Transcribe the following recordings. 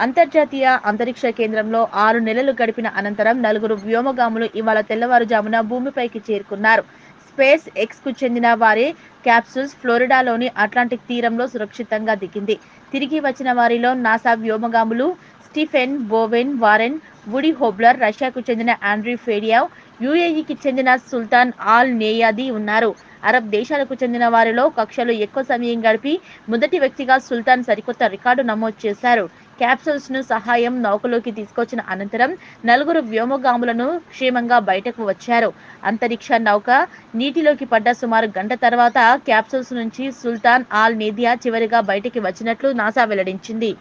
అంతర్జాతీయ అంతరిక్ష కేంద్రంలో ఆరు నెలలు గడిపిన అనంతరం నలుగురు వ్యోమగాములు ఇవాళ తెల్లవారుజామున భూమిపైకి చేరుకున్నారు స్పేస్ ఎక్స్ కు చెందిన వారి క్యాప్సూల్స్ ఫ్లోరిడాలోని అట్లాంటిక్ తీరంలో సురక్షితంగా దిగింది తిరిగి వచ్చిన వారిలో నాసా వ్యోమగాములు Stephen Bowen Warren Woody Hoburg రష్యాకు చెందిన ఆండ్రీ ఫేడియావ్ యుఏఈకి చెందిన సుల్తాన్ ఆల్ నేయాది ఉన్నారు అరబ్ దేశాలకు చెందిన వారిలో కక్షలో ఎక్కువ సమయం గడిపి మొదటి వ్యక్తిగా సుల్తాన్ సరికొత్త రికార్డు నమోదు చేశారు క్యాప్సూల్స్ ను సహాయం నౌకలోకి తీసుకొచ్చిన అనంతరం నలుగురు వ్యోమగాములను క్షేమంగా బయటకు వచ్చారు అంతరిక్ష నౌక నీటిలోకి పడ్డ సుమారు గంట తర్వాత క్యాప్సూల్స్ నుంచి సుల్తాన్ ఆల్ నేదియా చివరిగా బయటికి వచ్చినట్లు నాసా వెల్లడించింది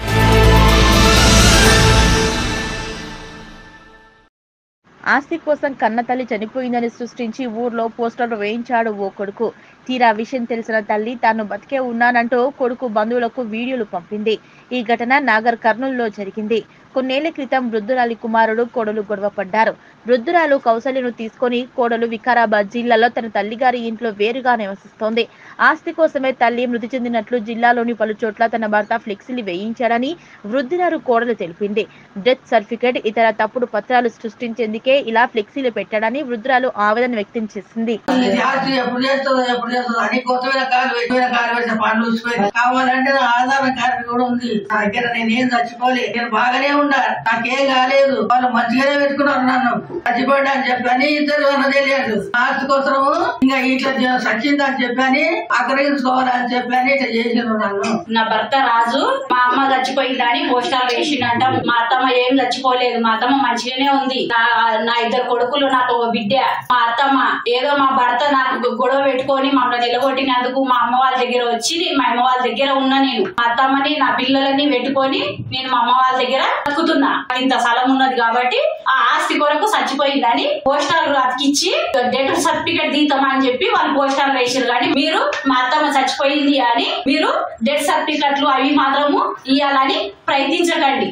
ఆస్తి కోసం కన్నతల్లి చనిపోయిందని సృష్టించి ఊర్లో పోస్టర్లు వేయించాడు ఓ కొడుకు తీరా విషయం తెలిసిన తల్లి తాను బతికే ఉన్నానంటూ కొడుకు బంధువులకు వీడియోలు పంపింది ఈ ఘటన నాగర్ కర్నూలులో జరిగింది కొన్నేళ్ల క్రితం వృద్ధురాలి కుమారుడు కోడలు గొడవ పడ్డారు వృద్ధురాలు కౌశల్యను తీసుకొని కోడలు వికారాబాద్ జిల్లాలో తన తల్లిగారి ఇంట్లో వేరుగా నివసిస్తోంది ఆస్తి కోసమే తల్లి మృతి చెందినట్లు జిల్లాలోని పలు చోట్ల తన భర్త ఫ్లెక్సీలు వేయించాడని వృద్ధురాలు కోడలు తెలిపింది డెత్ సర్టిఫికేట్ ఇతర తప్పుడు పత్రాలు సృష్టించేందుకే ఇలా ఫ్లెక్సీలు పెట్టాడని వృద్ధురాలు ఆవేదన వ్యక్తం చేసింది జాతి ఎప్పుడు చేస్తుందో ఎప్పుడు చేస్తుందో అని కొత్తమైన కార్డు పెట్టిన కార్డు పెట్టిన పండ్లు వచ్చిపోయింది కావాలంటే నా ఆధార్ కార్డు కూడా ఉంది నా దగ్గర నేనేం చచ్చిపోలే నేను బాగానే ఉన్నా నాకేం కాలేదు వాళ్ళు మంచిగానే పెట్టుకున్నారు నన్ను చచ్చిపోయినా అని చెప్పని ఇద్దరు అన్నదే లేదు ఆస్తి కోసం ఇంకా ఇట్లా సచ్చింది అని చెప్పని అగ్రహించుకోవాలని చెప్పని ఇట్లా చేసిన నన్ను నా భర్త రాజు మా అమ్మ చచ్చిపోయిందని పోస్టాలు వేసిండంట మా అత్తమ్మ ఏం చచ్చిపోలేదు మా అత్తమ్మ మంచిగానే ఉంది నా- నా ఇద్దరు కొడుకులు నాకు ఒక బిడ్డ మా అత్తమ్మ ఏదో మా భర్త నాకు గొడవ పెట్టుకొని మమ్మల్ని నిలగొట్టినందుకు మా అమ్మ వాళ్ళ దగ్గర వచ్చి మా అమ్మ వాళ్ళ దగ్గర ఉన్నా నేను మా అత్తమ్మని నా పిల్లలని పెట్టుకొని నేను మా అమ్మ వాళ్ళ దగ్గర బతుకుతున్నా ఇంత స్థలం ఉన్నది కాబట్టి ఆ ఆస్తి కొరకు చచ్చిపోయిందని పోస్టాలు అతికిచ్చి డెత్ సర్టిఫికేట్ తీద్దామని చెప్పి వాళ్ళు పోస్టాలు వేసారు కానీ మీరు మా అత్తమ్మ చచ్చిపోయింది అని మీరు డెత్ సర్టిఫికెట్లు అవి మాత్రము ఇవ్వాలని ప్రయత్నించకండి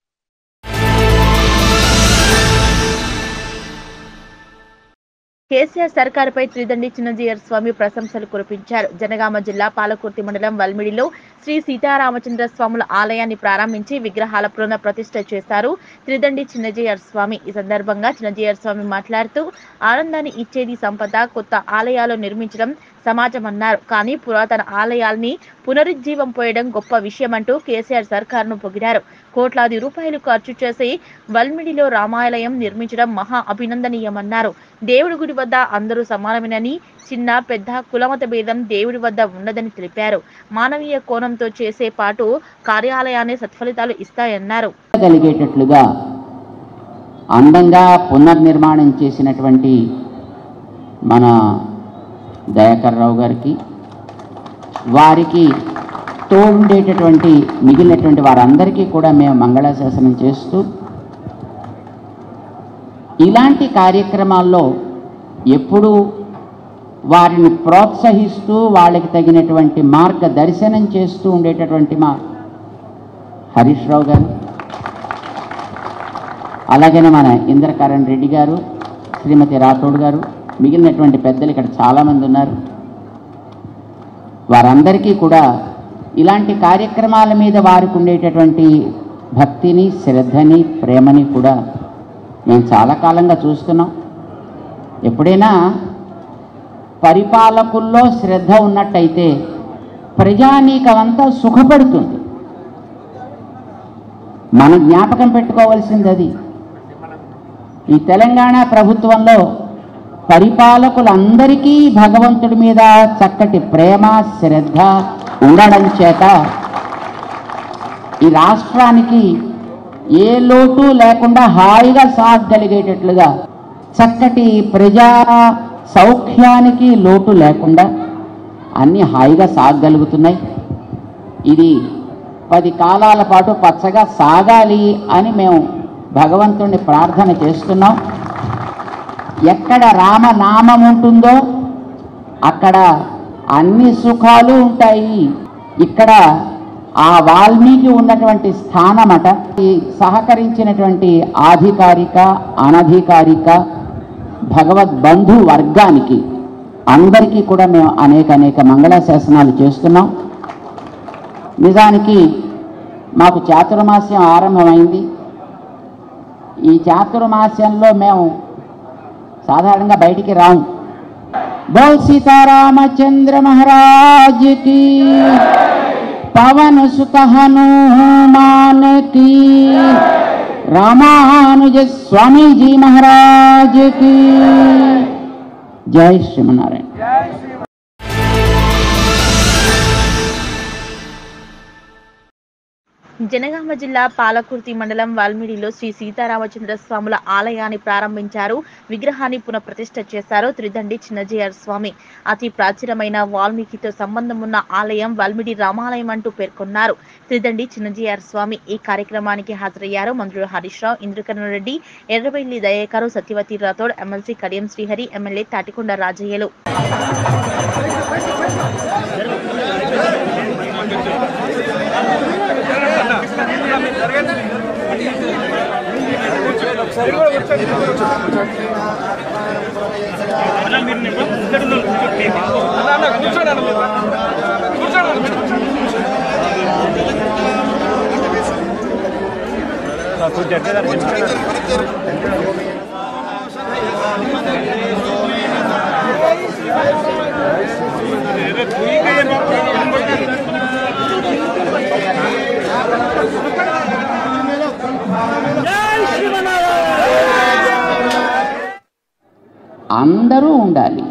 కేసీఆర్ సర్కారుపై త్రిదండి చిన్నజీయర్ స్వామి ప్రశంసలు కురిపించారు జనగామ జిల్లా పాలకుర్తి మండలం వల్మిడిలో శ్రీ సీతారామచంద్ర స్వాముల ఆలయాన్ని ప్రారంభించి విగ్రహాల పునః ప్రతిష్ఠ చేశారు త్రిదండి చిన్నజీయర్ స్వామి ఈ సందర్భంగా చిన్నజీయర్ స్వామి మాట్లాడుతూ ఆనందాన్ని ఇచ్చేది సంపద కొత్త ఆలయాలు నిర్మించడం సమాజం అన్నారు కానీ పురాతన ఆలయాల్ని పునరుజ్జీవం పోయడం గొప్ప విషయమంటూ కేసీఆర్ సర్కార్ను పొగిడారు కోట్లాది రూపాయలు ఖర్చు చేసి వల్మిడిలో రామాలయం నిర్మించడం మహా అభినందనీయమన్నారు దేవుడి గుడి వద్ద అందరూ సమానమేనని చిన్న పెద్ద కులమత భేదం దేవుడి వద్ద ఉన్నదని తెలిపారు మానవీయ కోణంతో చేసే పాటు కార్యాలయాన్ని సత్ఫలితాలు ఇస్తాయన్నారు కలిగేటట్లుగా అందంగా పునర్నిర్మాణం చేసినటువంటి మన దయాకర్ రావు గారికి వారికి తోడుండేటటువంటి మిగిలినటువంటి వారందరికీ కూడా మేము మంగళాశాసనం చేస్తూ ఇలాంటి కార్యక్రమాల్లో ఎప్పుడూ వారిని ప్రోత్సహిస్తూ వాళ్ళకి తగినటువంటి మార్గదర్శనం చేస్తూ ఉండేటటువంటి మా హరీష్ రావు గారు అలాగనే మన ఇంద్రకరణ్ రెడ్డి గారు శ్రీమతి రాథోడ్ గారు మిగిలినటువంటి పెద్దలు ఇక్కడ చాలామంది ఉన్నారు వారందరికీ కూడా ఇలాంటి కార్యక్రమాల మీద వారికి ఉండేటటువంటి భక్తిని శ్రద్ధని ప్రేమని కూడా మేము చాలా కాలంగా చూస్తున్నాం ఎప్పుడైనా పరిపాలకుల్లో శ్రద్ధ ఉన్నట్టయితే ప్రజానీకమంతా సుఖపడుతుంది మనం జ్ఞాపకం పెట్టుకోవాల్సింది అది ఈ తెలంగాణ ప్రభుత్వంలో పరిపాలకులందరికీ భగవంతుడి మీద చక్కటి ప్రేమ శ్రద్ధ ఉండడం చేత ఈ రాష్ట్రానికి ఏ లోటు లేకుండా హాయిగా సాగగలిగేటట్లుగా చక్కటి ప్రజా సౌఖ్యానికి లోటు లేకుండా అన్నీ హాయిగా సాగగలుగుతున్నాయి ఇది పది కాలాల పాటు పచ్చగా సాగాలి అని మేము భగవంతుణ్ణి ప్రార్థన చేస్తున్నాం ఎక్కడ రామనామం ఉంటుందో అక్కడ అన్ని సుఖాలు ఉంటాయి ఇక్కడ ఆ వాల్మీకి ఉన్నటువంటి స్థానమట ఈ సహకరించినటువంటి ఆధికారిక అనధికారిక భగవద్బంధు వర్గానికి అందరికీ కూడా మేము అనేక అనేక మంగళాశాసనాలు చేస్తున్నాం నిజానికి మాకు చాతుర్మాస్యం ఆరంభమైంది ఈ చాతుర్మాస్యంలో మేము సాధారణంగా బయటికి రాము బోల్ సీతారామచంద్ర మహారాజ్ కి పవన్ సుత హనుమాన్ కి రామానుజ స్వామీజీ మహారాజ్ కి జై శ్రీమన్నారాయణ జనగామ జిల్లా పాలకుర్తి మండలం వాల్మీడిలో శ్రీ సీతారామచంద్ర స్వాముల ఆలయాన్ని ప్రారంభించారు విగ్రహాన్ని పునఃప్రతిష్ఠ చేశారు త్రిదండి చిన్నజీయర్ స్వామి అతి ప్రాచీనమైన వాల్మీకితో సంబంధం ఉన్న ఆలయం వాల్మీడి రామాలయం అంటూ పేర్కొన్నారు త్రిదండి చిన్నజీయర్ స్వామి ఈ కార్యక్రమానికి హాజరయ్యారు మంత్రులు హరీష్ రావు ఇంద్రకరణ్ రెడ్డి ఎర్రబెల్లి దయాకరు సత్యవతి రాథోడ్ ఎమ్మెల్సీ కడియం శ్రీహరి ఎమ్మెల్యే తాటికొండ రాజయ్యలు అందరూ ఉండాలి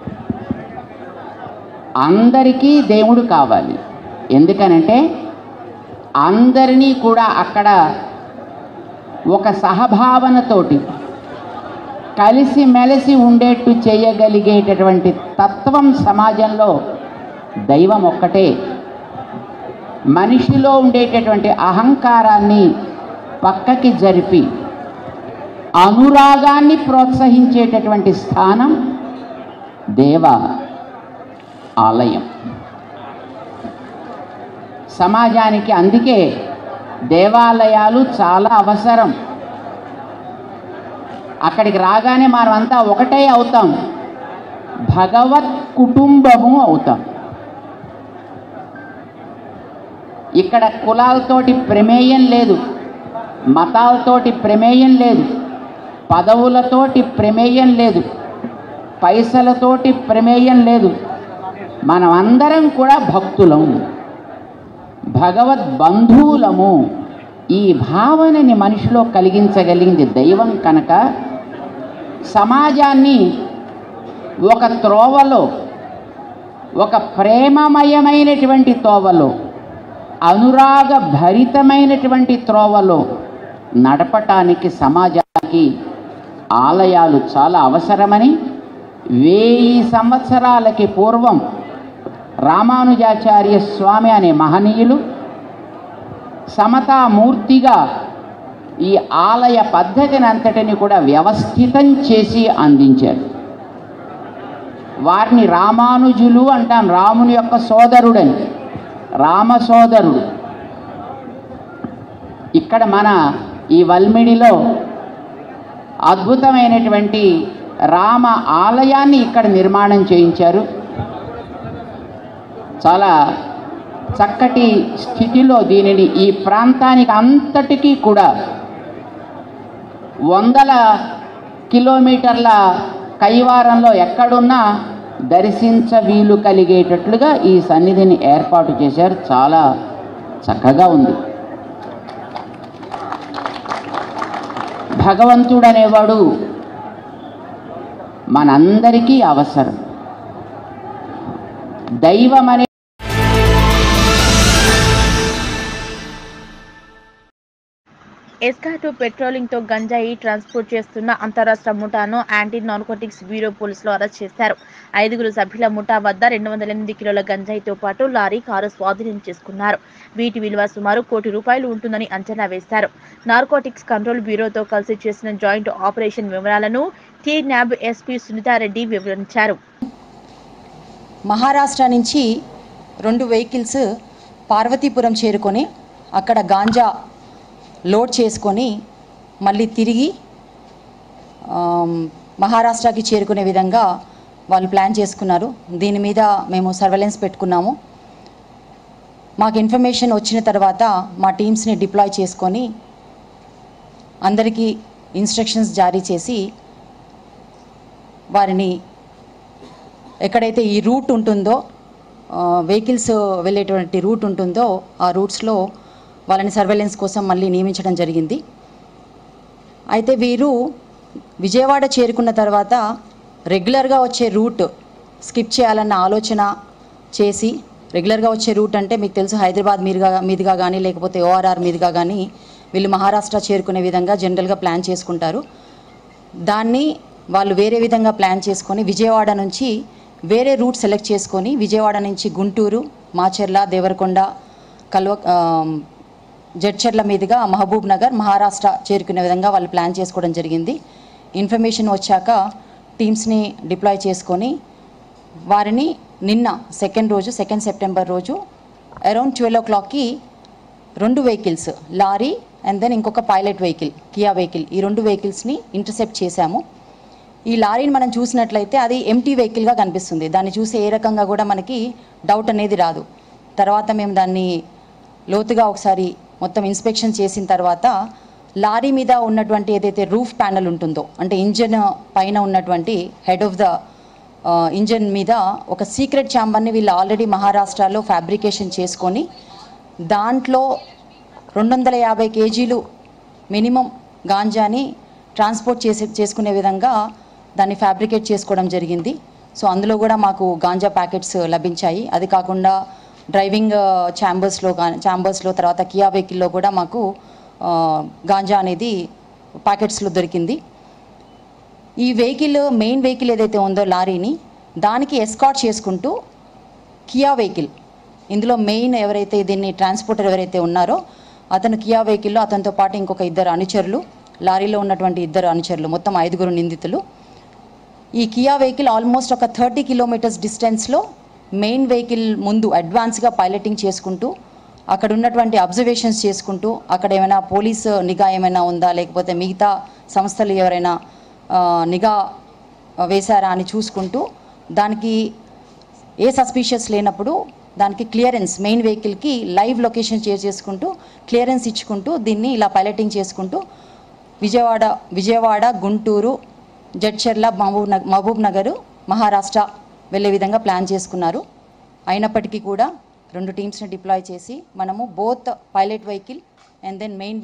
అందరికీ దేవుడు కావాలి ఎందుకనంటే అందరినీ కూడా అక్కడ ఒక సహభావనతోటి కలిసి మెలిసి ఉండేట్టు చేయగలిగేటటువంటి తత్వం సమాజంలో దైవం ఒక్కటే మనిషిలో ఉండేటటువంటి అహంకారాన్ని పక్కకి జరిపి అనురాగాన్ని ప్రోత్సహించేటటువంటి స్థానం దేవ ఆలయం సమాజానికి అందుకే దేవాలయాలు చాలా అవసరం అక్కడికి రాగానే మనమంతా ఒకటే అవుతాం భగవత్ కుటుంబము అవుతాం ఇక్కడ కులాలతోటి ప్రమేయం లేదు మతాలతోటి ప్రమేయం లేదు పదవులతోటి ప్రమేయం లేదు పైసలతోటి ప్రమేయం లేదు మనం అందరం కూడా భక్తులము భగవద్ బంధువులము ఈ భావనని మనిషిలో కలిగించగలిగింది దైవం కనుక సమాజాన్ని ఒక త్రోవలో ఒక ప్రేమమయమైనటువంటి తోవలో అనురాగ భరితమైనటువంటి త్రోవలో నడపటానికి సమాజానికి ఆలయాలు చాలా అవసరమని వెయ్యి సంవత్సరాలకి పూర్వం రామానుజాచార్య స్వామి అనే మహనీయులు సమతామూర్తిగా ఈ ఆలయ పద్ధతిని అంతటిని కూడా వ్యవస్థితం చేసి అందించారు వారిని రామానుజులు అంటాం రాముని యొక్క సోదరుడని రామ సోదరుడు ఇక్కడ మన ఈ వల్మిడిలో అద్భుతమైనటువంటి రామ ఆలయాన్ని ఇక్కడ నిర్మాణం చేయించారు చాలా చక్కటి స్థితిలో దీనిని ఈ ప్రాంతానికి అంతటికీ కూడా వందల కిలోమీటర్ల కైవారంలో ఎక్కడున్నా దర్శించ వీలు కలిగేటట్లుగా ఈ సన్నిధిని ఏర్పాటు చేశారు చాలా చక్కగా ఉంది భగవంతుడు అనేవాడు మనందరికీ అవసరం దైవం అనే ఎస్కాటు పెట్రోలింగ్ తో గంజాయి ట్రాన్స్పోర్ట్ చేస్తున్న అంతరాష్ట్ర ముఠాను anti narcotics bureau police arrest చేశారు ఐదుగురు సభ్యుల ముఠా వద్ద రెండు వందల ఎనిమిది కిలోల గంజాయితో పాటు లారీ కారు స్వాధీనం చేసుకున్నారు వీటి విలువ సుమారు కోటి రూపాయలు ఉంటుందని అంచనా వేశారు నార్కోటిక్స్ కంట్రోల్ బ్యూరోతో కలిసి చేసిన జాయింట్ ఆపరేషన్ వివరాలను టీ న్యాబ్ ఎస్పీ సునీతారెడ్డి వివరించారు మహారాష్ట్ర నుంచి రెండు వెహికల్స్ పార్వతీపురం చేరుకొని అక్కడ గాంజా లోడ్ చేసుకొని మళ్ళీ తిరిగి ఆమ్, మహారాష్ట్రకి చేరుకునే విధంగా వాళ్ళు ప్లాన్ చేసుకున్నారు దీని మీద మేము సర్వేలెన్స్ పెట్టుకున్నాము మాకు ఇన్ఫర్మేషన్ వచ్చిన తర్వాత మా టీమ్స్ని డిప్లాయ్ చేసుకొని అందరికీ ఇన్స్ట్రక్షన్స్ జారీ చేసి వారిని ఎక్కడైతే ఈ రూట్ ఉంటుందో వెహికల్స్ వెళ్ళేటువంటి రూట్ ఉంటుందో ఆ రూట్స్లో వాళ్ళని సర్వేలెన్స్ కోసం మళ్ళీ నియమించడం జరిగింది అయితే వీరు విజయవాడ చేరుకున్న తర్వాత రెగ్యులర్గా వచ్చే రూట్ స్కిప్ చేయాలన్న ఆలోచన చేసి రెగ్యులర్గా వచ్చే రూట్ అంటే మీకు తెలుసు హైదరాబాద్ మీదుగా మీదుగా కానీ లేకపోతే ఓఆర్ఆర్ మీదుగా కానీ వీళ్ళు మహారాష్ట్ర చేరుకునే విధంగా జనరల్గా ప్లాన్ చేసుకుంటారు దాన్ని వాళ్ళు వేరే విధంగా ప్లాన్ చేసుకొని విజయవాడ నుంచి వేరే రూట్ సెలెక్ట్ చేసుకొని విజయవాడ నుంచి గుంటూరు మాచెర్ల దేవరకొండ కల్వ ఆ, జడ్చర్ల మీదుగా మహబూబ్ నగర్ మహారాష్ట్ర చేరుకునే విధంగా వాళ్ళు ప్లాన్ చేసుకోవడం జరిగింది ఇన్ఫర్మేషన్ వచ్చాక టీమ్స్ని డిప్లాయ్ చేసుకొని వారిని నిన్న సెకండ్ రోజు సెకండ్ సెప్టెంబర్ రోజు అరౌండ్ ట్వెల్వ్ ఓ క్లాక్కి రెండు వెహికల్స్ లారీ అండ్ దెన్ ఇంకొక పైలట్ వెహికల్ కియా వెహికల్ ఈ రెండు వెహికల్స్ని ఇంటర్సెప్ట్ చేశాము ఈ లారీని మనం చూసినట్లయితే అది ఎంటీ వెహికల్గా కనిపిస్తుంది దాన్ని చూసి ఏ రకంగా కూడా మనకి డౌట్ అనేది రాదు తర్వాత మేము దాన్ని లోతుగా ఒకసారి మొత్తం ఇన్స్పెక్షన్ చేసిన తర్వాత లారీ మీద ఉన్నటువంటి ఏదైతే రూఫ్ ప్యానల్ ఉంటుందో అంటే ఇంజన్ పైన ఉన్నటువంటి హెడ్ ఆఫ్ ద ఇంజన్ మీద ఒక సీక్రెట్ ఛాంబర్ని వీళ్ళు ఆల్రెడీ మహారాష్ట్రలో ఫ్యాబ్రికేషన్ చేసుకొని దాంట్లో రెండు వందల యాభై కేజీలు మినిమం గాంజాని ట్రాన్స్పోర్ట్ చేసి చేసుకునే విధంగా దాన్ని ఫ్యాబ్రికేట్ చేసుకోవడం జరిగింది సో అందులో కూడా మాకు గాంజా ప్యాకెట్స్ లభించాయి అది కాకుండా డ్రైవింగ్ ఛాంబర్స్లో ఛాంబర్స్లో తర్వాత కియా వెహికల్లో కూడా మాకు ఆ, గాంజా అనేది ప్యాకెట్స్లో దొరికింది ఈ వెహికల్ మెయిన్ వెహికల్ ఏదైతే ఉందో లారీని దానికి ఎస్కాట్ చేసుకుంటూ కియా వెహికల్ ఇందులో మెయిన్ ఎవరైతే దీన్ని ట్రాన్స్పోర్టర్ ఎవరైతే ఉన్నారో అతను కియా వెహికల్లో అతనితో పాటు ఇంకొక ఇద్దరు అనుచరులు లారీలో ఉన్నటువంటి ఇద్దరు అనుచరులు మొత్తం ఐదుగురు నిందితులు ఈ కియా వెహికల్ ఆల్మోస్ట్ ఒక థర్టీ కిలోమీటర్స్ డిస్టెన్స్లో మెయిన్ వెహికల్ ముందు అడ్వాన్స్గా పైలటింగ్ చేసుకుంటూ అక్కడ ఉన్నటువంటి అబ్జర్వేషన్స్ చేసుకుంటూ అక్కడ ఏమైనా పోలీసు నిఘా ఏమైనా ఉందా లేకపోతే మిగతా సంస్థలు ఎవరైనా ఆ, నిఘా వేశారా అని చూసుకుంటూ దానికి ఏ సస్పీషియస్ లేనప్పుడు దానికి క్లియరెన్స్ మెయిన్ వెహికల్కి లైవ్ లొకేషన్ షేర్ చేసుకుంటూ క్లియరెన్స్ ఇచ్చుకుంటూ దీన్ని ఇలా పైలటింగ్ చేసుకుంటూ విజయవాడ విజయవాడ గుంటూరు జడ్చర్ల మహబూబ్ నగర్ మహబూబ్ నగర్ మహారాష్ట్ర వెళ్ళే విధంగా ప్లాన్ చేసుకున్నారు అయినప్పటికీ కూడా రెండు టీమ్స్ని డిప్లాయ్ చేసి మనము both pilot vehicle and then main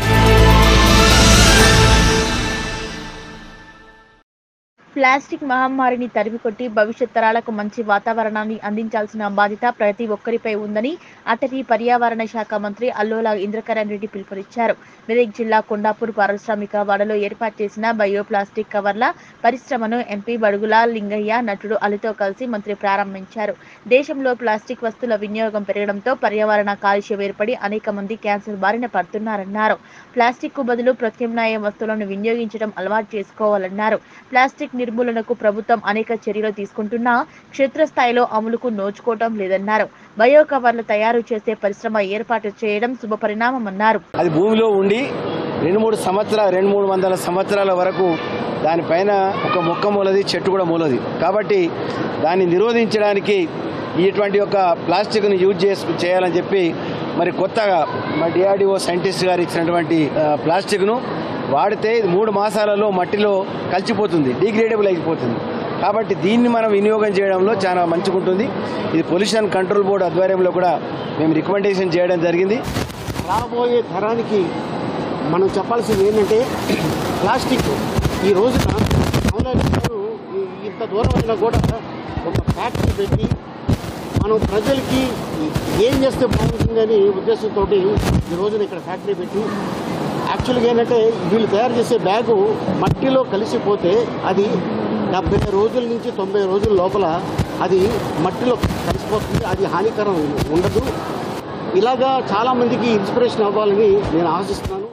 plastic మహమ్మారిని తరిమికొట్టి భవిష్యత్ తరాలకు మంచి వాతావరణాన్ని అందించాల్సిన బాధ్యత ప్రతి ఒక్కరిపై ఉందని అటవీ పర్యావరణ శాఖ మంత్రి అల్లోల ఇంద్రకరణ్ రెడ్డి పిలుపునిచ్చారు మెదక్ జిల్లా కొండాపూర్ పారిశ్రామిక వాడలో ఏర్పాటు చేసిన బయో ప్లాస్టిక్ కవర్ల పరిశ్రమను ఎంపీ బడుగుల లింగయ్య నటుడు అలితో కలిసి మంత్రి ప్రారంభించారు దేశంలో ప్లాస్టిక్ వస్తువుల వినియోగం పెరగడంతో పర్యావరణ కాలుష్యం ఏర్పడి అనేక మంది క్యాన్సర్ బారిన పడుతున్నారన్నారు ప్లాస్టిక్ కు బదులు ప్రత్యామ్నాయ వస్తువులను వినియోగించడం అలవాటు చేసుకోవాలన్నారు ప్లాస్టిక్ నిర్మూలనకు ప్రభుత్వం అనేక చర్యలు తీసుకుంటున్నా క్షేత్రస్థాయిలో అమలుకు నోచుకోవటం లేదన్నారు బయో కవర్లు తయారు చేసే పరిశ్రమ ఏర్పాటు చేయడం శుభపరిణామమన్నారు అది భూమిలో ఉండి రెండు మూడు సంవత్సరాలు రెండు మూడు వందల సంవత్సరాల వరకు దానిపైన ఒక మొక్క మూలది చెట్టు కూడా మూలది కాబట్టి దాన్ని నిరోధించడానికి ఇటువంటి యొక్క ప్లాస్టిక్ను యూజ్ చేసు చేయాలని చెప్పి మరి కొత్తగా మా డిఆర్డిఓ సైంటిస్ట్ గారు ఇచ్చినటువంటి ఆ, ప్లాస్టిక్ను వాడితే ఇది మూడు మాసాలలో మట్టిలో కలిసిపోతుంది డిగ్రేడబుల్ అయిపోతుంది కాబట్టి దీన్ని మనం వినియోగం చేయడంలో చాలా మంచిగా ఉంటుంది ఇది పొల్యూషన్ కంట్రోల్ బోర్డు ఆధ్వర్యంలో కూడా మేము రికమెండేషన్ చేయడం జరిగింది రాబోయే తరానికి మనం చెప్పాల్సింది ఏంటంటే ప్లాస్టిక్ ఈ రోజున ఆంధ్రప్రదేశ్లో ఇంత దూరం అయినా కూడా ఒక ఫ్యాక్టరీ పెట్టి మనం ప్రజలకి ఏం చేస్తే బాగుంటుందని ఉద్దేశంతో ఈ రోజున ఇక్కడ ఫ్యాక్టరీ పెట్టి యాక్చువల్గా ఏంటంటే వీళ్ళు తయారు చేసే బ్యాగు మట్టిలో కలిసిపోతే అది డెబ్బై రోజుల నుంచి తొంభై రోజుల లోపల అది మట్టిలో కలిసిపోతుంది అది హానికరం ఉండదు ఇలాగా చాలా మందికి ఇన్స్పిరేషన్ అవ్వాలని నేను ఆశిస్తున్నాను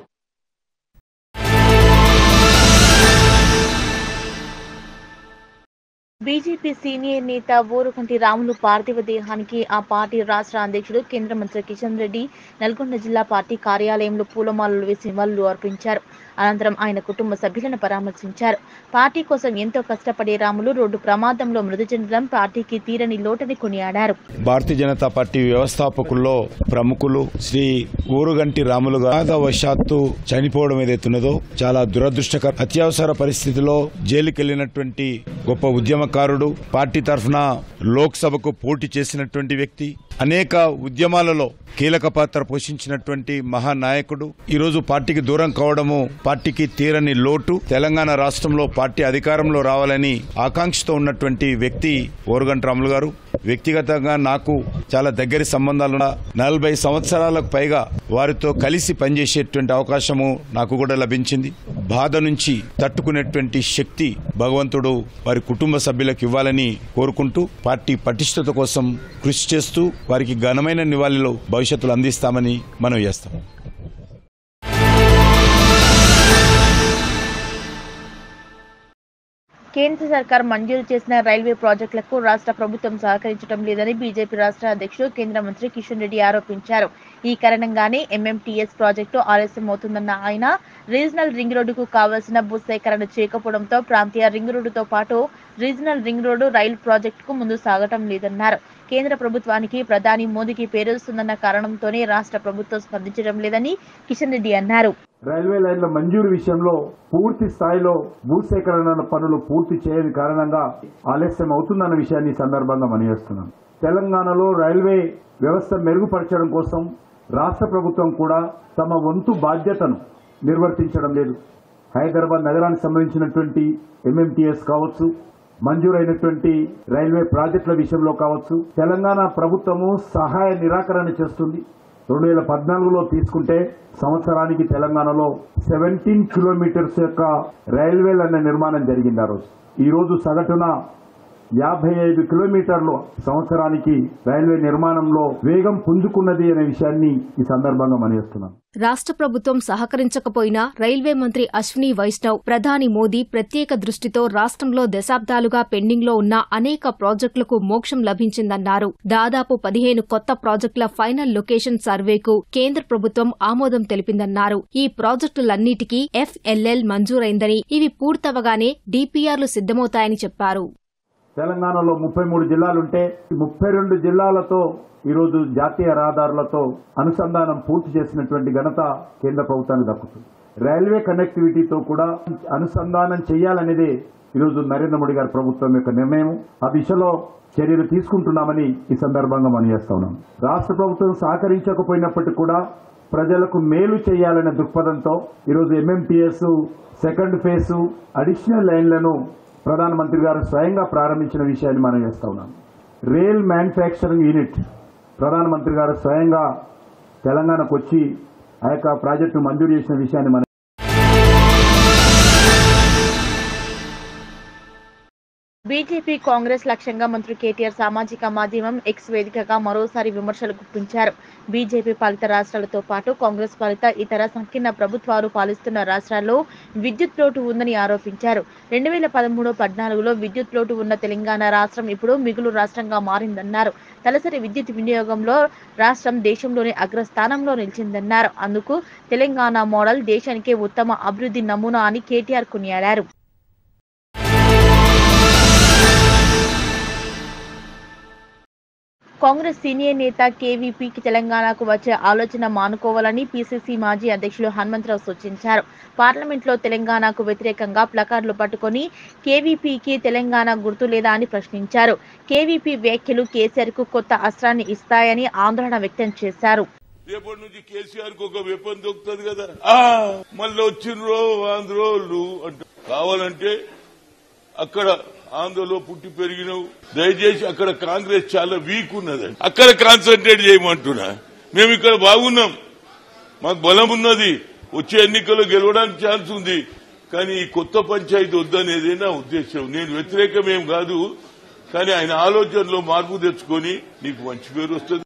బీజేపీ సీనియర్ నేత ఊరుకంటి రాములు పార్థివ దేహానికి ఆ పార్టీ రాష్ట్ర అధ్యక్షుడు కేంద్ర మంత్రి కిషన్ రెడ్డి నల్గొండ జిల్లా పార్టీ కార్యాలయంలో పూలమాలలు వేసి నివాళులు అర్పించారు అనంతరం ఆయన కుటుంబ సభ్యులను పరామర్శించారు పార్టీ కోసం ఎంతో కష్టపడే రాములు రోడ్డు ప్రమాదంలో మృతి చెందడం పార్టీకి తీరని లోటని కొనియాడారు భారతీయ జనతా పార్టీ వ్యవస్థాపకుల్లో ప్రముఖులు శ్రీ ఊరుగంటి రాములు వశాత్తు చనిపోవడం ఏదైతున్నదో చాలా దురదృష్టకర అత్యవసర పరిస్థితిలో జైలుకి వెళ్లినటువంటి గొప్ప ఉద్యమకారుడు పార్టీ తరఫున లోక్సభకు పోటీ చేసినటువంటి వ్యక్తి అనేక ఉద్యమాలలో కీలక పాత్ర పోషించినటువంటి మహానాయకుడు ఈరోజు పార్టీకి దూరం కావడము పార్టీకి తీరని లోటు తెలంగాణ రాష్ట్రంలో పార్టీ అధికారంలో రావాలని ఆకాంక్షతో ఉన్నటువంటి వ్యక్తి ఓరుగంట రాములు గారు వ్యక్తిగతంగా నాకు చాలా దగ్గరి సంబంధాలు నలభై సంవత్సరాలకు పైగా వారితో కలిసి పనిచేసేటువంటి అవకాశము నాకు కూడా లభించింది బాధ నుంచి తట్టుకునేటువంటి శక్తి భగవంతుడు వారి కుటుంబ సభ్యులకు ఇవ్వాలని కోరుకుంటూ పార్టీ పటిష్టత కోసం కృషి చేస్తూ వారికి ఘనమైన నివాళులు భవిష్యత్తులో అందిస్తామని మనం చేస్తాం కేంద్ర సర్కార్ మంజూరు చేసిన రైల్వే ప్రాజెక్టులకు రాష్ట్ర ప్రభుత్వం సహకరించడం లేదని బీజేపీ రాష్ట్ర అధ్యక్షుడు కేంద్ర మంత్రి కిషన్ రెడ్డి ఆరోపించారు ఈ కారణంగానే ఎంఎంటీఎస్ ప్రాజెక్టు ఆలస్యం అవుతుందన్న ఆయన రీజనల్ రింగ్ రోడ్డుకు కావాల్సిన భూసేకరణ చేయకపోవడంతో ప్రాంతీయ రింగ్ రోడ్డుతో పాటు రీజనల్ రింగ్ రోడ్డు రైలు ప్రాజెక్టుకు ముందు సాగటం లేదన్నారు కేంద్ర ప్రభుత్వానికి ప్రధాని మోదీకి పేరుస్తుందన్న కారణంతోనే రాష్ట్ర ప్రభుత్వం స్పందించడం లేదని కిషన్ రెడ్డి అన్నారు రైల్వే లైన్ల మంజూరు విషయంలో పూర్తి స్థాయిలో భూసేకరణ పనులు పూర్తి చేయని కారణంగా ఆలస్యం అవుతుందన్న విషయాన్ని ఈ సందర్భంగా మనయేస్తున్నాను తెలంగాణలో రైల్వే వ్యవస్థ మెరుగుపరచడం కోసం రాష్ట్ర ప్రభుత్వం కూడా తమ వంతు బాధ్యతను నిర్వర్తించడం లేదు హైదరాబాద్ నగరానికి సంబంధించినటువంటి ఎంఎంటీఎస్ కావచ్చు మంజూరైనటువంటి రైల్వే ప్రాజెక్టుల విషయంలో కావచ్చు తెలంగాణ ప్రభుత్వము సహాయ నిరాకరణ చేస్తుంది రెండు వేల పద్నాలుగులో తీసుకుంటే సంవత్సరానికి తెలంగాణలో సెవెంటీన్ కిలోమీటర్స్ యొక్క రైల్వే లైన్ నిర్మాణం జరిగింది ఆ రోజు ఈ రోజు సగటున యాభై ఐదు కిలోమీటర్లు సంవత్సరానికి రైల్వే నిర్మాణంలో వేగం పుంజుకున్నది అనే విషయాన్ని ఈ సందర్భంగా మనయేస్తున్నాను రాష్ట్ర ప్రభుత్వం సహకరించకపోయినా రైల్వే మంత్రి అశ్విని వైష్ణవ్ ప్రధాని మోదీ ప్రత్యేక దృష్టితో రాష్ట్రంలో దశాబ్దాలుగా పెండింగ్లో ఉన్న అనేక ప్రాజెక్టులకు మోక్షం లభించిందన్నారు దాదాపు పదిహేను కొత్త ప్రాజెక్టుల ఫైనల్ లొకేషన్ సర్వేకు కేంద్ర ప్రభుత్వం ఆమోదం తెలిపిందన్నారు ఈ ప్రాజెక్టులన్నిటికీ ఎఫ్ఎల్ఎల్ మంజూరైందని ఇవి పూర్తవగానే డీపీఆర్లు సిద్దమవుతాయని చెప్పారు తెలంగాణలో ముప్పై మూడు జిల్లాలుంటే ముప్పై రెండు జిల్లాలతో ఈరోజు జాతీయ రహదారులతో అనుసంధానం పూర్తి చేసినటువంటి ఘనత కేంద్ర ప్రభుత్వానికి దక్కుతుంది రైల్వే కనెక్టివిటీతో కూడా అనుసంధానం చేయాలనేదే ఈరోజు నరేంద్ర మోడీ గారి ప్రభుత్వం యొక్క నిర్ణయం ఆ దిశలో చర్యలు తీసుకుంటున్నామని ఈ సందర్భంగా మనం చేస్తా ఉన్నాం రాష్ట్ర ప్రభుత్వం సహకరించకపోయినప్పటికీ కూడా ప్రజలకు మేలు చేయాలనే దృక్పథంతో ఈరోజు ఎంఎంటీఎస్ సెకండ్ ఫేజ్ అడిషనల్ లైన్లను ప్రధానమంత్రి గారు స్వయంగా ప్రారంభించిన విషయాన్ని మనం చేస్తా ఉన్నాం రైల్ మ్యానుఫ్యాక్చరింగ్ యూనిట్ ప్రధానమంత్రి గారు స్వయంగా తెలంగాణకు వచ్చి ఆ యొక్క ప్రాజెక్టు మంజూరు చేసిన విషయాన్ని మనం బీజేపీ కాంగ్రెస్ లక్ష్యంగా మంత్రి కేటీఆర్ సామాజిక మాధ్యమం ఎక్స్ వేదికగా మరోసారి విమర్శలు గుప్పించారు బీజేపీ పాలిత రాష్ట్రాలతో పాటు కాంగ్రెస్ పాలిత ఇతర సంకీర్ణ ప్రభుత్వాలు పాలిస్తున్న రాష్ట్రాల్లో విద్యుత్ లోటు ఉందని ఆరోపించారు రెండు వేల పదమూడు పద్నాలుగులో విద్యుత్ లోటు ఉన్న తెలంగాణ రాష్ట్రం ఇప్పుడు మిగులు రాష్ట్రంగా మారిందన్నారు తలసరి విద్యుత్ వినియోగంలో రాష్ట్రం దేశంలోనే అగ్రస్థానంలో నిలిచిందన్నారు అందుకు తెలంగాణ మోడల్ దేశానికే ఉత్తమ అభివృద్ధి నమూనా అని కేటీఆర్ కొనియాడారు కాంగ్రెస్ సీనియర్ నేత కేవీపీకి తెలంగాణకు వచ్చే ఆలోచన మానుకోవాలని పీసీసీ మాజీ అధ్యక్షులు హనుమంతరావు సూచించారు పార్లమెంట్లో తెలంగాణకు వ్యతిరేకంగా ప్లకార్డులు పట్టుకొని కేవీపీకి తెలంగాణ గుర్తు లేదా అని ప్రశ్నించారు కేవీపీ వ్యాఖ్యలు కేసీఆర్ కు కొత్త అస్త్రాన్ని ఇస్తాయని ఆందోళన వ్యక్తం చేశారు రేపటి నుంచి కేసీఆర్ కు ఒక వెపన్ దొరుకుతుంది కదా ఆ మళ్ళీ వచ్చిండ్రో ఆంధ్రోళ్ళు అంట కావాలంటే అక్కడ ఆంధ్రలో పుట్టి పెరిగినవు దయచేసి అక్కడ కాంగ్రెస్ చాలా వీక్ ఉన్నది అక్కడ కాన్సన్ట్రేట్ చేయమంటున్నా మేము ఇక్కడ బాగున్నాం మాకు బలం ఉన్నది వచ్చే ఎన్నికల్లో గెలవడానికి ఛాన్స్ ఉంది కానీ ఈ కొత్త పంచాయతీ వద్దనేదే నా ఉద్దేశం నేను వ్యతిరేకమేం కాదు కానీ ఆయన ఆలోచనలో మార్పు తెచ్చుకొని నీకు మంచి పేరు వస్తుంది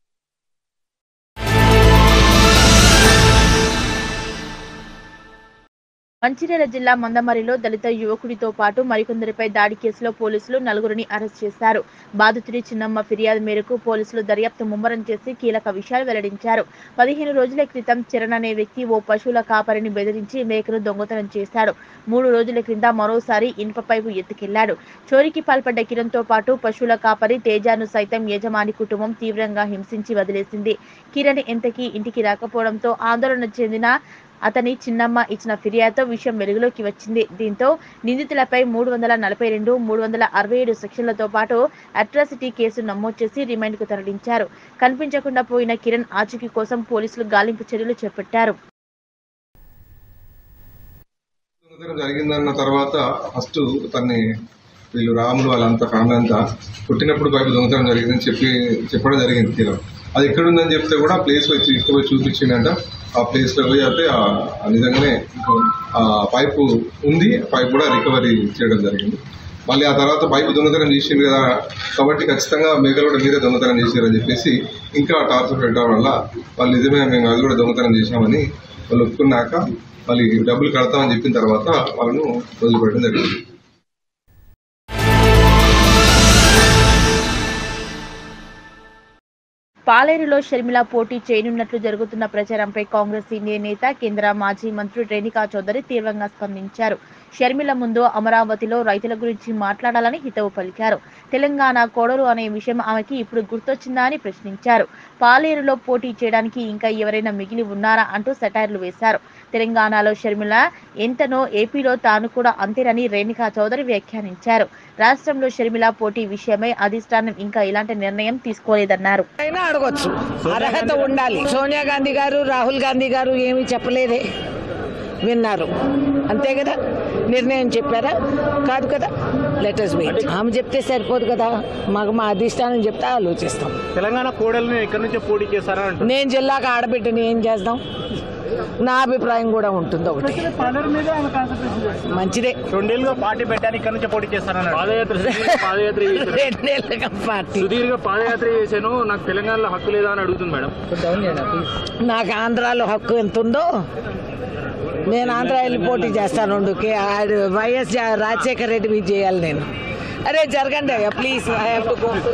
మంచిర్యాల జిల్లా మందమరిలో దళిత యువకుడితో పాటు మరికొందరిపై దాడి కేసులో పోలీసులు నలుగురిని అరెస్ట్ చేశారు బాధితుడి చిన్నమ్మ ఫిర్యాదు మేరకు పోలీసులు దర్యాప్తు ముమ్మరం చేసి కీలక విషయాలు వెల్లడించారు పదిహేను రోజుల క్రితం చరణ్ అనే వ్యక్తి ఓ పశువుల కాపరిని బెదిరించి మేకను దొంగతనం చేశాడు మూడు రోజుల క్రింద మరోసారి ఇనుప పైపు ఎత్తుకెళ్లాడు చోరీకి పాల్పడ్డ కిరణ్ తో పాటు పశువుల కాపరి తేజాను సైతం యజమాని కుటుంబం తీవ్రంగా హింసించి వదిలేసింది కిరణ్ ఎంతకీ ఇంటికి రాకపోవడంతో ఆందోళన చెందిన అతని చిన్నమ్మ ఇచ్చిన ఫిర్యాదుతో విషయం వెలుగులోకి వచ్చింది దీంతో నిందితులపై మూడు వందల నలభై రెండు మూడు వందల అరవై ఏడు సెక్షన్లతో పాటు అట్రాసిటీ కేసు నమోదు చేసి రిమాండ్కు తరలించారు కనిపించకుండా పోయిన కిరణ్ ఆచూకీ కోసం పోలీసులు గాలింపు చర్యలు చేపట్టారు దొంగతనం జరిగిందన్న తర్వాత ఫస్ట్ తన్ని వీళ్ళు రాములు వాళ్ళంతా ఫ్యామిలీ అంతా పుట్టినప్పుడు పైపు దొంగతనం జరిగిందని చెప్పి చెప్పడం జరిగింది తీరం అది ఎక్కడ ఉందని చెప్తే కూడా ఆ ప్లేస్ వచ్చి తీసుకుపోయి చూపించిందంట ఆ ప్లేస్ లో పోయి అయితే ఆ- ఆ నిజంగానే ఆ పైపు ఉంది ఆ పైపు కూడా రికవరీ చేయడం జరిగింది మళ్ళీ ఆ తర్వాత పైపు దొంగతనం చేసింది కదా కాబట్టి ఖచ్చితంగా మేకలు కూడా మీరే దొంగతనం చేశారని చెప్పేసి ఇంకా టార్చర్ పెట్టడం వల్ల వాళ్ళు నిజమే మేము అది కూడా దొంగతనం చేశామని వాళ్ళు ఒప్పుకున్నాక మళ్ళీ డబ్బులు కడతామని చెప్పిన తర్వాత వాళ్ళను వదిలిపెట్టడం జరిగింది పాలేరులో షర్మిల పోటీ చేయనున్నట్లు జరుగుతున్న ప్రచారంపై కాంగ్రెస్ సీనియర్ నేత కేంద్ర మాజీ మంత్రి రేణుకా చౌదరి తీవ్రంగా స్పందించారు షర్మిల ముందు అమరావతిలో రైతుల గురించి మాట్లాడాలని హితవు పలికారు తెలంగాణ కోడలు అనే విషయం ఆమెకి ఇప్పుడు గుర్తొచ్చిందా అని ప్రశ్నించారు పాలేరులో పోటీ చేయడానికి ఇంకా ఎవరైనా మిగిలి ఉన్నారా అంటూ సెటైర్లు వేశారు తెలంగాణలో షర్మిల ఎంతనో ఏపీలో తాను కూడా అంతేనని రేణుకా చౌదరి వ్యాఖ్యానించారు రాష్ట్రంలో షర్మిల పోటీ విషయమై అధిష్టానం ఇంకా ఇలాంటి నిర్ణయం తీసుకోలేదన్నారు అయినా అడగొచ్చు అర్హత ఉండాలి సోనియా గాంధీ గారు రాహుల్ గాంధీ గారు ఏమీ చెప్పలేదే విన్నారు అంతే కదా నిర్ణయం చెప్పారా కాదు కదా లెటర్స్ వెయిట్ ఆమె చెప్తే సరిపోదు కదా మాకు మా అధిష్టానం చెప్తే ఆలోచిస్తాం తెలంగాణ కోడల్ని ఎక్కడి నుంచో పోటీ చేస్తారా అంటారు నేను జిల్లాకు ఆడబిడ్డని ఏం చేద్దాం నా అభిప్రాయం కూడా ఉంటుంది ఒకటి మంచిదే రెండేళ్ళుగా పార్టీ పెట్టారు ఇక్కడ నుంచే పోటీ చేస్తారన్నారు పాదయాత్ర పాదయాత్ర చేశారు. రెండేళ్ళగా పార్టీ సుదీర్ఘ పాదయాత్ర చేశాను నాకు తెలంగాణలో హక్కు లేదా అని అడుగుతుంది మేడం నాకు ఆంధ్రాలో హక్కు ఎంత ఉందో నేను ఆంధ్ర వెళ్ళి పోటీ చేస్తాను ఉండు. కే- ఆడు వైఎస్ జా- రాజశేఖర రెడ్డి మీద చేయాలి నేను అరే జరగండి అయ్యా please I have to go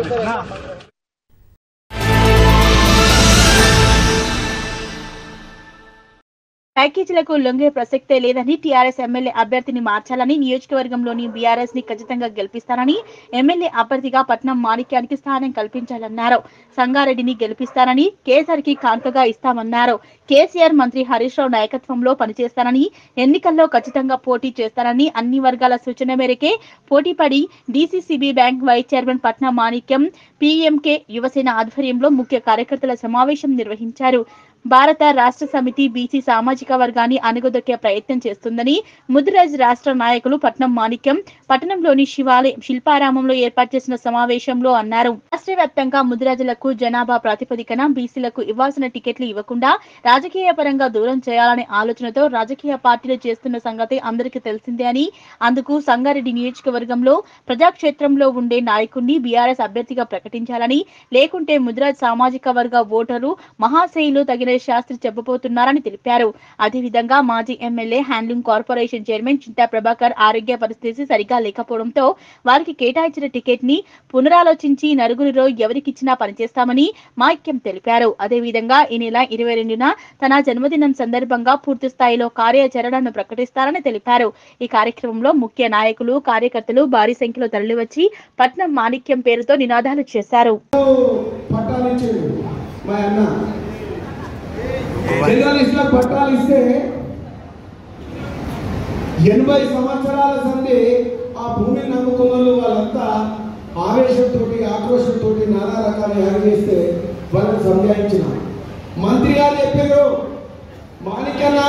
ప్యాకేజీలకు లొంగే ప్రసక్తే లేదని టీఆర్ఎస్ ఎమ్మెల్యే అభ్యర్థిని మార్చాలని నియోజకవర్గంలోని బీఆర్ఎస్ ని ఖచ్చితంగా గెలిపిస్తానని ఎమ్మెల్యే అభ్యర్థిగా పట్నం మాణిక్యానికి స్థానం కల్పించాలన్నారు సంగారెడ్డిని గెలిపిస్తానని కేసీఆర్ కి కానుకగా ఇస్తామన్నారు కేసీఆర్ మంత్రి హరీష్ రావు నాయకత్వంలో పనిచేస్తానని ఎన్నికల్లో ఖచ్చితంగా పోటీ చేస్తానని అన్ని వర్గాల సూచన మేరకే పోటీపడి డీసీసీబీ బ్యాంక్ వైస్ చైర్మన్ పట్నం మాణిక్యం పీఎంకే యువసేన ఆధ్వర్యంలో ముఖ్య కార్యకర్తల సమావేశం నిర్వహించారు భారత రాష్ట్ర సమితి బీసీ సామాజిక వర్గాన్ని అణగదొక్కే ప్రయత్నం చేస్తుందని ముదిరాజ్ రాష్ట్ర నాయకులు పట్నం మాణిక్యం పట్టణంలోని శివాలయ శిల్పారామంలో ఏర్పాటు చేసిన సమావేశంలో అన్నారు రాష్ట్ర వ్యాప్తంగా ముదిరాజులకు జనాభా ప్రాతిపదికన బీసీలకు ఇవ్వాల్సిన టికెట్లు ఇవ్వకుండా రాజకీయ పరంగా దూరం చేయాలనే ఆలోచనతో రాజకీయ పార్టీలు చేస్తున్న సంగతి అందరికీ తెలిసిందే అని అందుకు సంగారెడ్డి నియోజకవర్గంలో ప్రజాక్షేత్రంలో ఉండే నాయకుడిని బీఆర్ఎస్ అభ్యర్థిగా ప్రకటించాలని లేకుంటే ముదిరాజ్ సామాజిక వర్గ ఓటరు మహాశైలు తగిన శాస్త్రి చెప్పబోతున్నారని తెలిపారు అదేవిధంగా మాజీ MLA handloom corporation chairman Chinta Prabhakar ఆరోగ్య పరిస్థితి సరిగా లేకపోవడంతో వారికి కేటాయించిన టికెట్ ని పునరాలోచించి నలుగురిలో ఎవరికిచ్చినా పనిచేస్తామని మాక్యం తెలిపారు అదేవిధంగా ఈ నెల ఇరవై రెండున తన జన్మదినం సందర్భంగా పూర్తి స్థాయిలో కార్యాచరణను ప్రకటిస్తారని తెలిపారు ఈ కార్యక్రమంలో ముఖ్య నాయకులు కార్యకర్తలు భారీ సంఖ్యలో తరలివచ్చి పట్నం మాణిక్యం పేరుతో నినాదాలు చేశారు పట్టాలు ఇచ్చాడు మా అన్న జర్నలిస్టుల పట్టాలు ఇస్తే ఎనభై సంవత్సరాల సంది ఆ భూమిని నమ్ముకున్న వాళ్ళు వాళ్ళంతా ఆవేశంతో ఆక్రోషంతో నానా రకాల యాగ చేస్తే వాళ్ళని సంజాయించిన మంత్రి గారు చెప్పారు మాణిక్యన్న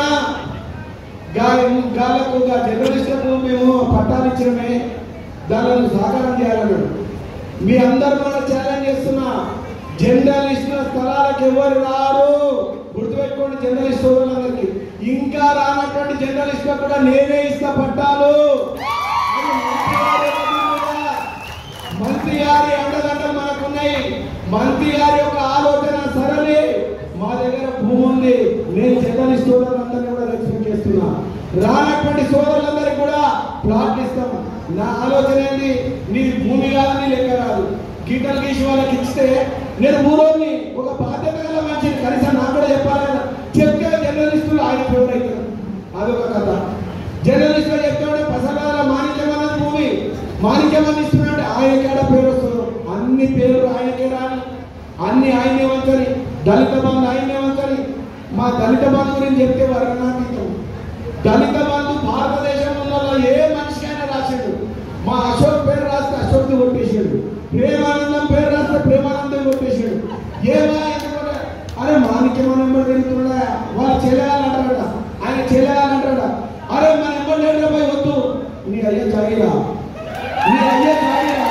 గాలకు గా జర్నలిస్టులకు మేము పట్టాలు ఇచ్చినమే దానిని సహకారం చేయాలన్నాడు మీ అందరు కూడా ఛాలెంజ్ చేస్తున్నా జర్నలిస్టుల స్థలాలకు ఎవరు రారు గుర్తుపెట్టుకోండి జర్నలిస్ట్ సోదరులందరికీ ఇంకా రానటువంటి జర్నలిస్టులకు కూడా నేనే ఇస్తా పట్టాలు అది మంత్రి గారి అండదండలు మనకున్నాయి మంత్రి గారి యొక్క ఆలోచన సరళి మా దగ్గర భూమి ఉంది నేను జర్నలిస్ట్ సోదరులందరినీ కూడా రెస్పెక్ట్ చేస్తున్నా రానటువంటి సోదరులందరికీ కూడా ప్లాట్లు ఇస్తాం నా ఆలోచన ఏంటి నీ భూమి కాదని లెక్క రాదు గీతలు గీసి వాళ్ళకి ఇస్తే నేను ఊరోని ఒక బాధ్యత గల మనిషిని కనీసం నాకు కూడా చెప్పాలి కదా చెప్తే జర్నలిస్టులు ఆయన ఫేవర్ అవుతారు అదొక కథ జర్నలిస్టులు చెప్తాడు పసగాల మాణిక్యం అన్నది భూమి మాణిక్యం అని ఇస్తున్నాడు ఆయనకేడా పేరు వస్తుంది అన్ని పేర్లు ఆయనకే రాని అన్ని ఆయనే వంచని దళిత బంధు ఆయనే వంచని మా దళిత బంధు గురించి చెప్తే వర్ణనాతీతం దళిత బంధు భారతదేశంలో ఏ మనిషికైనా రాశాడు మా అశోక్ పేరు రాస్తే అశోక్ కొట్టేసాడు ప్రేమానందం పేరు రాస్తే ప్రేమానందం కొట్టేసాడు ఏమా ఎందుకంటే అరే మాణిక్యం అని ఎంబడి తిరుగుతున్నా వాళ్ళ చెల్లెలంటాడ ఆయన చెల్లెలంటాడ అరే మన ఎంబడి లేడు పోయి వద్దు నీ అయ్యే జాయిరా నీ అయ్యే జాయిరా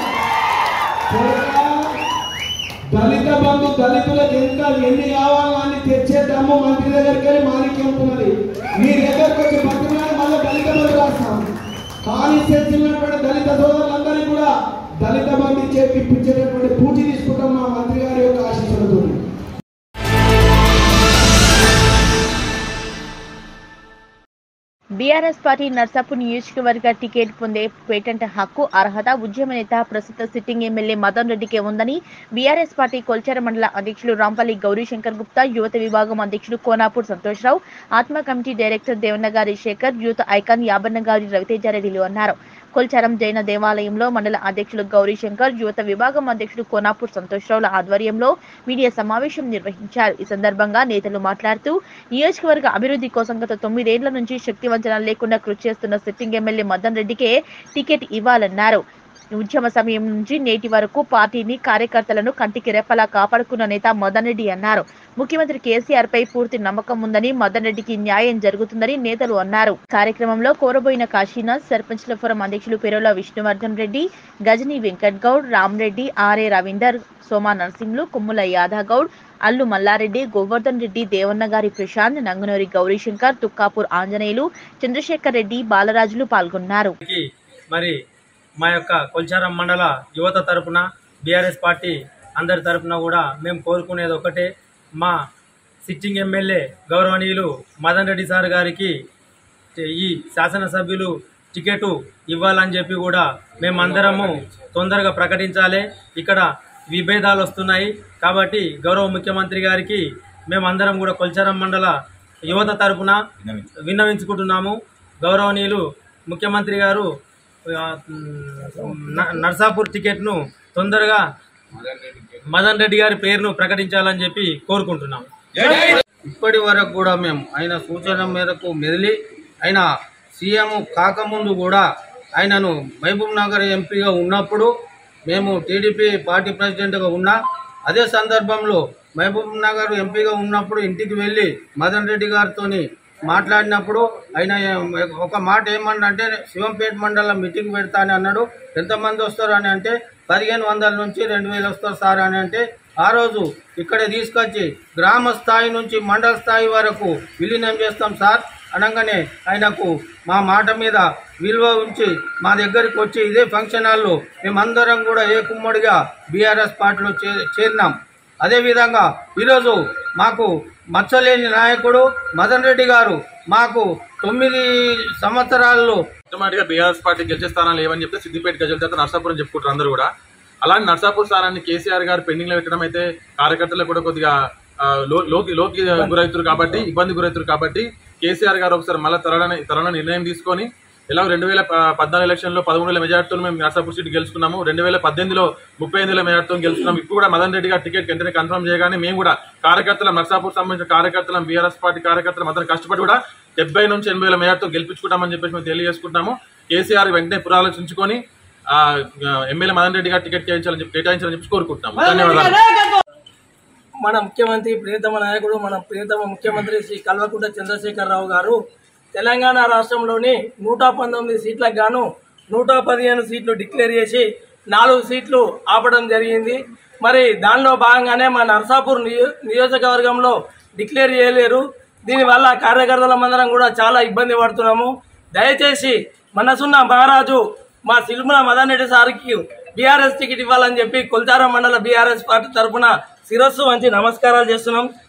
దళిత బంధు దళితులకు ఎంత ఎన్ని కావాలో అన్ని తెచ్చే దమ్ము మంత్రి దగ్గరికి వెళ్ళి మాణిక్యం ఉంటున్నది మీ దగ్గరకు వచ్చి బతిమాలి మళ్ళీ దళిత బంధు రాస్తాం కాన్స్టిట్యూన్సీ ఉన్నటువంటి దళిత సోదరులందరినీ కూడా దళిత బంధు ఇచ్చే ఇప్పించేటటువంటి పూచి తీసుకుంటాం మా మంత్రి గారి యొక్క ఆశీస్సులతో బీఆర్ఎస్ పార్టీ నర్సాపూర్ నియోజకవర్గ టికెట్ పొందే పేటెంట్ హక్కు అర్హత ఉద్యమ నేత ప్రస్తుత సిట్టింగ్ ఎమ్మెల్యే మదన్ రెడ్డికే ఉందని బీఆర్ఎస్ పార్టీ కొల్చార మండల అధ్యక్షులు రాంపల్లి గౌరీశంకర్ గుప్తా యువత విభాగం అధ్యక్షుడు కోనాపూర్ సంతోష్రావు ఆత్మ committee director Devannagari Shekhar youth icon Yabannagari రవితేజారెడ్డిలు అన్నారు కొల్చారం జైన దేవాలయంలో మండల అధ్యక్షులు గౌరీశంకర్ యువత విభాగం అధ్యక్షుడు కోనాపూర్ సంతోష్రావుల ఆధ్వర్యంలో మీడియా సమావేశం నిర్వహించారు ఈ సందర్భంగా నేతలు మాట్లాడుతూ నియోజకవర్గ అభివృద్ధి కోసం గత తొమ్మిదేళ్ల నుంచి శక్తి వంచన లేకుండా కృషి చేస్తున్న సిట్టింగ్ ఎమ్మెల్యే మదన్ రెడ్డికే టికెట్ ఇవ్వాలన్నారు ఉద్యమ సమయం నుంచి నేటి వరకు పార్టీని కార్యకర్తలను కంటికి రెప్పలా కాపాడుకున్న నేత మదన్ రెడ్డి అన్నారు ముఖ్యమంత్రి కేసీఆర్ పై పూర్తి నమ్మకం ఉందని మదన్ రెడ్డికి న్యాయం జరుగుతుందని నేతలు అన్నారు కార్యక్రమంలో కోరబోయిన కాశీనాథ్ సర్పంచ్ల ఫోరం అధ్యక్షులు పెరోల విష్ణువర్ధన్ రెడ్డి గజని వెంకట్ గౌడ్ రామ్రెడ్డి ఆర్ఏ రవీందర్ సోమా నరసింహులు కొమ్ముల యాదవ్ గౌడ్ అల్లు మల్లారెడ్డి గోవర్ధన్ రెడ్డి దేవన్నగారి ప్రశాంత్ నంగనూరి గౌరీశంకర్ తుక్కాపూర్ ఆంజనేయులు చంద్రశేఖర్ రెడ్డి బాలరాజులు పాల్గొన్నారు మరి మా యొక్క కొల్చారం మండల యువత తరపున బీఆర్ఎస్ పార్టీ అందరి తరపున కూడా మేము కోరుకునేది ఒకటే మా సిట్టింగ్ ఎమ్మెల్యే గౌరవనీయులు మదన్ రెడ్డి సార్ గారికి ఈ శాసనసభ్యులు టికెట్ ఇవ్వాలని చెప్పి కూడా మేమందరము తొందరగా ప్రకటించాలి ఇక్కడ విభేదాలు వస్తున్నాయి కాబట్టి గౌరవ ముఖ్యమంత్రి గారికి మేమందరం కూడా కొల్చారం మండల యువత తరపున విన్నవించుకుంటున్నాము గౌరవనీయులు ముఖ్యమంత్రి గారు ఆ, న- నర్సాపూర్ టికెట్ను తొందరగా మదన్ రెడ్డి గారి పేరును ప్రకటించాలని చెప్పి కోరుకుంటున్నాం ఇప్పటి వరకు కూడా మేము ఆయన సూచన మేరకు మెదిలి ఆయన సీఎం కాకముందు కూడా ఆయనను మహబూబ్ నగర్ ఎంపీగా ఉన్నప్పుడు మేము టీడీపీ పార్టీ ప్రెసిడెంట్గా ఉన్నా అదే సందర్భంలో మహబూబ్ నగర్ ఎంపీగా ఉన్నప్పుడు ఇంటికి వెళ్ళి మదన్ రెడ్డి గారితో మాట్లాడినప్పుడు ఆయన ఏ- ఒక మాట ఏమన్నంటే శివంపేట మండలం మీటింగ్ పెడతా అని అన్నాడు ఎంతమంది వస్తారు అని అంటే పదిహేను వందల నుంచి రెండు వేలు వస్తారు సార్ అని అంటే ఆ రోజు ఇక్కడ తీసుకొచ్చి గ్రామ స్థాయి నుంచి మండల స్థాయి వరకు విలీనం చేస్తాం సార్ అనగానే ఆయనకు మా మాట మీద విలువ ఉంచి మా దగ్గరికి వచ్చి ఇదే ఫంక్షన్ హాల్లో మేమందరం కూడా ఏ కుమ్మడిగా బీఆర్ఎస్ పార్టీలో చే చేరినాం అదేవిధంగా ఈరోజు మాకు మచ్చలేని నాయకుడు మదన్ రెడ్డి గారు మాకు తొమ్మిది సంవత్సరాల్లో ఆటోమేటిక్గా బీఆర్ఎస్ పార్టీ గెలిచే స్థానాలు ఏవని చెప్తే సిద్దిపేట గజల చేత నర్సాపురం చెప్పుకుంటారు అందరూ కూడా అలాంటి నర్సాపూర్ స్థానాన్ని కేసీఆర్ గారు పెండింగ్ లో పెట్టడం అయితే కార్యకర్తలకు కూడా కొద్దిగా ఆ, లో- లోకి లోకి గురవుతారు కాబట్టి ఇబ్బంది గురవుతారు కాబట్టి కేసీఆర్ గారు ఒకసారి మళ్ళీ త్వరలో త్వరలో నిర్ణయం తీసుకొని ఇలా రెండు వేల ప- పద్నాలుగు ఎలక్షన్ లో పదమూడు వేల మెజార్టీతో మేము నర్సాపూర్ సీట్ గెలుచుకున్నాము రెండు వేల పద్దెనిమిదిలో ముప్పై ఎనిమిది వేల మెజార్టీతో గెలుచుకున్నాం ఇప్పుడు కూడా మదన్ రెడ్డి గారు టికెట్ వెంటనే కన్ఫర్మ్ చేయగానే మేము కూడా కార్యకర్తల నర్సాపూర్ సంబంధించిన కార్యకర్తల బీఆర్ఎస్ పార్టీ కార్యకర్తలు అందరం కష్టపడి కూడా డెబ్బై నుంచి ఎనభై వేల మేరతో గెలిపించుకుంటామని చెప్పేసి మేము తెలియజేసుకుంటాము కేసీఆర్ వెంటనే పురాలోచించుకొని ఆ, ఎమ్మెల్యే మదన్ రెడ్డి గారు టికెట్ కేటాయించాలని చెప్పి కేటాయించాలని చెప్పి కోరుకుంటున్నాము ధన్యవాదాలు మన ముఖ్యమంత్రి ప్రియతమ నాయకుడు మన ప్రియతమ ముఖ్యమంత్రి శ్రీ కల్వకుంట్ల చంద్రశేఖరరావు గారు తెలంగాణ రాష్ట్రంలోని నూట పంతొమ్మిది సీట్లకు గాను నూట పదిహేను సీట్లు డిక్లేర్ చేసి నాలుగు సీట్లు ఆపడం జరిగింది మరి దానిలో భాగంగానే మా నర్సాపూర్ నియో- నియోజకవర్గంలో డిక్లేర్ చేయలేరు దీనివల్ల కార్యకర్తల మందరం కూడా చాలా ఇబ్బంది పడుతున్నాము దయచేసి మనసున్న మహారాజు మా సిల్ముల మదన్ రెడ్డి సార్కి బీఆర్ఎస్ టికెట్ ఇవ్వాలని చెప్పి కొల్చారం మండల బీఆర్ఎస్ పార్టీ తరఫున శిరస్సు వంచి నమస్కారాలు చేస్తున్నాం